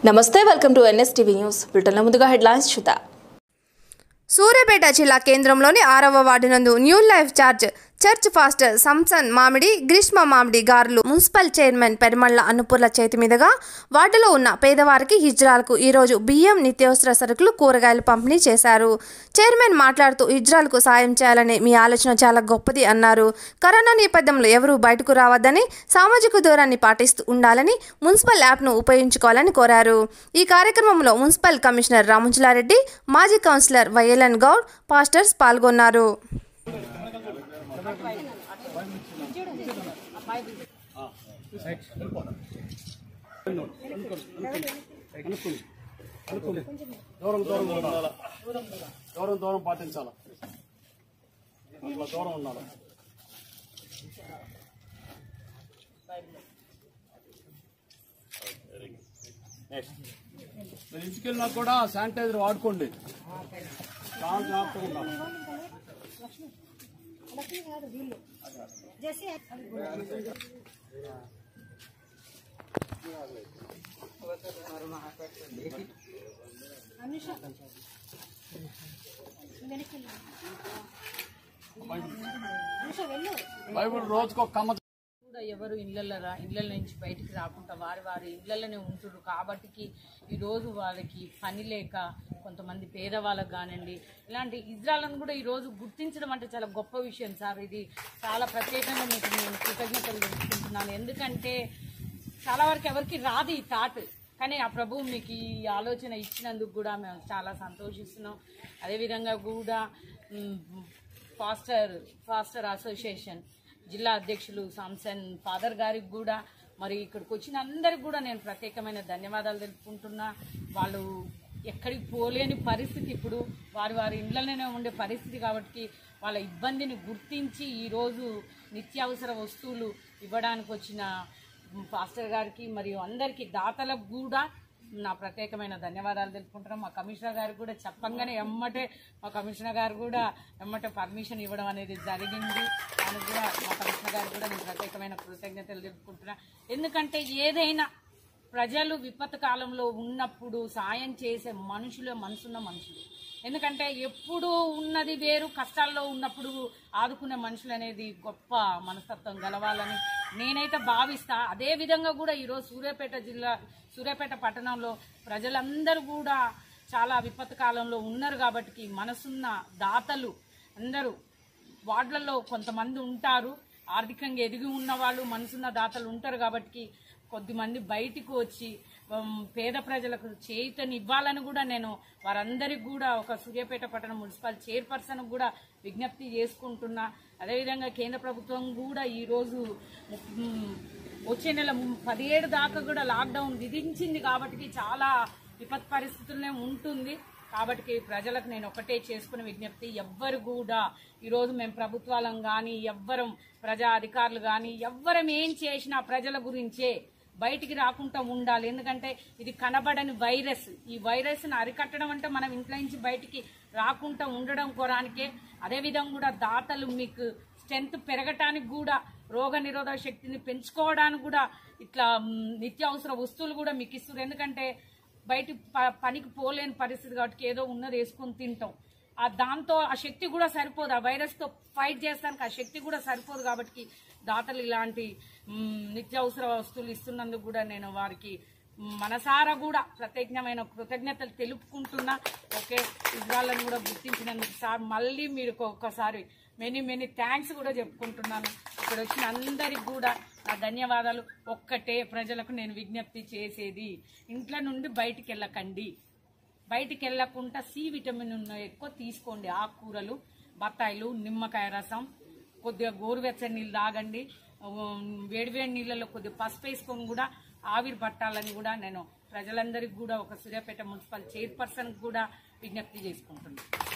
నమస్తే welcome to NS TV news బ్రిటన్లో ముందుగా హెడ్లైన్స్ చూద్దాం సూర్యాపేట జిల్లా కేంద్రంలోని ఆరవ వార్డు నందు new life charge church pastor Samson Mamidi Greeshma మామిడి గారులు మున్సిపల్ చైర్మన్ పెరుమళ్ల అన్నపూర్ల చేతి మీదుగా వార్డులో ఉన్న పేదవారికి హిజ్రాలకు ఈరోజు బియ్యం నిత్యావసర సరుకులు కూరగాయలు పంపిణీ చేశారు చైర్మన్ మాట్లాడుతూ హిజ్రాలకు సాయం చేయాలనే మీ ఆలోచన చాలా గొప్పది అన్నారు కరోనా నేపథ్యంలో ఎవరూ బయటకు రావద్దని సామాజిక దూరాన్ని పాటిస్తూ ఉండాలని మున్సిపల్ యాప్ను ఉపయోగించుకోవాలని కోరారు ఈ కార్యక్రమంలో మున్సిపల్ కమిషనర్ రామంజులారెడ్డి మాజీ కౌన్సిలర్ వైఎల్ఎన్ గౌడ్ పాస్టర్స్ పాల్గొన్నారు దూరం దూరం ఉండాలి దూరం దూరం పాటించాలి అట్లా దూరం ఉండాలి నెక్స్ట్ మీరు ఇంటికి వెళ్ళినా కూడా శానిటైజర్ వాడుకోండి చాలా జాగ్రత్తగా ఉండాలి బైబిల్ రోజుకు ఒక కమ్మ కూడా ఎవరు ఇళ్ళల్లో రా ఇళ్ళ నుంచి బయటికి రాకుండా వారి వారి ఇళ్ళలోనే ఉంటున్నారు కాబట్టి ఈరోజు వాళ్ళకి పని లేక కొంతమంది పేదవాళ్ళకి కానివ్వండి ఇలాంటి ఇజ్రాలను కూడా ఈరోజు గుర్తించడం అంటే చాలా గొప్ప విషయం సార్ ఇది చాలా ప్రత్యేకంగా మీకు నేను కృతజ్ఞతలు తెలుసుకుంటున్నాను ఎందుకంటే చాలా వరకు ఎవరికి రాదు ఈ థాట్ కానీ ఆ ప్రభువు మీకు ఈ ఆలోచన ఇచ్చినందుకు కూడా మేము చాలా సంతోషిస్తున్నాం అదేవిధంగా కూడా మ్, ఫాస్టర్ ఫాస్టర్ అసోసియేషన్ జిల్లా అధ్యక్షులు సాంసన్ ఫాదర్ గారికి కూడా మరి ఇక్కడికి వచ్చిన అందరికి కూడా నేను ప్రత్యేకమైన ధన్యవాదాలు తెలుపుకుంటున్నా వాళ్ళు ఎక్కడికి పోలేని పరిస్థితి ఇప్పుడు వారి వారి ఇండ్లలోనే ఉండే పరిస్థితి కాబట్టి వాళ్ళ ఇబ్బందిని గుర్తించి ఈరోజు నిత్యావసర వస్తువులు ఇవ్వడానికి వచ్చిన పాస్టర్ గారికి మరియు అందరికీ దాతలకు కూడా నా ప్రత్యేకమైన ధన్యవాదాలు తెలుపుకుంటున్నాం మా కమిషనర్ గారికి కూడా చెప్పంగానే ఎమ్మటే మా కమిషనర్ గారు కూడా ఎమ్మటే పర్మిషన్ ఇవ్వడం అనేది జరిగింది దానికి కూడా మా కమిషనర్ గారికి కూడా నేను ప్రత్యేకమైన కృతజ్ఞతలు తెలుపుకుంటున్నా ఎందుకంటే ఏదైనా ప్రజలు విపత్తు కాలంలో ఉన్నప్పుడు సాయం చేసే మనుషులే మనసున్న మనుషులు ఎందుకంటే ఎప్పుడు ఉన్నది వేరు కష్టాల్లో ఉన్నప్పుడు ఆదుకునే మనుషులు అనేది గొప్ప మనస్తత్వం గలవాలని నేనైతే భావిస్తా అదే విధంగా కూడా ఈరోజు సూర్యాపేట జిల్లా సూర్యాపేట పట్టణంలో ప్రజలందరూ కూడా చాలా విపత్తు కాలంలో ఉన్నారు కాబట్టి మనసున్న దాతలు అందరూ వార్డులలో కొంతమంది ఉంటారు ఆర్థికంగా ఎదిగి ఉన్న వాళ్ళు మనసున్న దాతలు ఉంటారు కాబట్టి కొద్దిమంది బయటికి వచ్చి ఉమ్, పేద ప్రజలకు చేయుతని ఇవ్వాలని కూడా నేను వారందరికి కూడా ఒక సూర్యాపేట పట్టణ మున్సిపల్ చైర్పర్సన్ కూడా విజ్ఞప్తి చేసుకుంటున్నా అదేవిధంగా కేంద్ర ప్రభుత్వం కూడా ఈరోజు ఉమ్, వచ్చే నెల ము- పదిహేడు దాకా కూడా లాక్డౌన్ విధించింది కాబట్టి చాలా విపత్ పరిస్థితులనే ఉంటుంది కాబట్టి ప్రజలకు నేను ఒకటే చేసుకునే విజ్ఞప్తి ఎవ్వరు కూడా ఈరోజు మేము ప్రభుత్వాలం కానీ ఎవ్వరం ప్రజా అధికారులు కానీ ఎవ్వరం ఏం చేసినా ప్రజల గురించే బయటికి రాకుండా ఉండాలి ఎందుకంటే ఇది కనబడని వైరస్ ఈ వైరస్ని అరికట్టడం అంటే మనం ఇంట్లో నుంచి బయటికి రాకుండా ఉండడం కొరానికే అదేవిధంగా కూడా దాతలు మీకు స్ట్రెంత్ పెరగటానికి కూడా రోగ నిరోధక శక్తిని పెంచుకోవడానికి కూడా ఇట్లా మ్, నిత్యావసర వస్తువులు కూడా మీకు ఇస్తారు ఎందుకంటే బయట ప- పనికి పోలేని పరిస్థితి కాబట్టి ఏదో ఉన్నది వేసుకొని తింటాం ఆ దాంతో ఆ శక్తి కూడా సరిపోదు ఆ వైరస్తో ఫైట్ చేస్తానికి ఆ శక్తి కూడా సరిపోదు కాబట్టి దాతలు ఇలాంటి మ్, నిత్యావసర వస్తువులు ఇస్తున్నందుకు కూడా నేను వారికి మనసారా కూడా ప్రత్యేకమైన కృతజ్ఞతలు తెలుపుకుంటున్నా ఓకే ఇజ్రాయల్ని కూడా గుర్తించినందుకు సార్ మళ్ళీ మీరు ఒక్కసారి మెనీ మెనీ థ్యాంక్స్ కూడా చెప్పుకుంటున్నాను ఇక్కడ వచ్చిన అందరికి కూడా నా ధన్యవాదాలు ఒక్కటే ప్రజలకు నేను విజ్ఞప్తి చేసేది ఇంట్లో నుండి బయటికి వెళ్ళకండి బయటికి వెళ్ళకుండా సి విటమిన్ ఉన్న ఎక్కువ తీసుకోండి ఆకుకూరలు బత్తాయిలు నిమ్మకాయ రసం కొద్దిగా గోరువెచ్చని నీళ్ళు తాగండి ఉమ్, వేడివేడి నీళ్ళలో కొద్దిగా పసుపు వేసుకొని కూడా ఆవిరి పట్టాలని కూడా నేను ప్రజలందరికీ కూడా ఒక సూర్యాపేట మున్సిపల్ చైర్పర్సన్ కూడా విజ్ఞప్తి చేసుకుంటున్నాను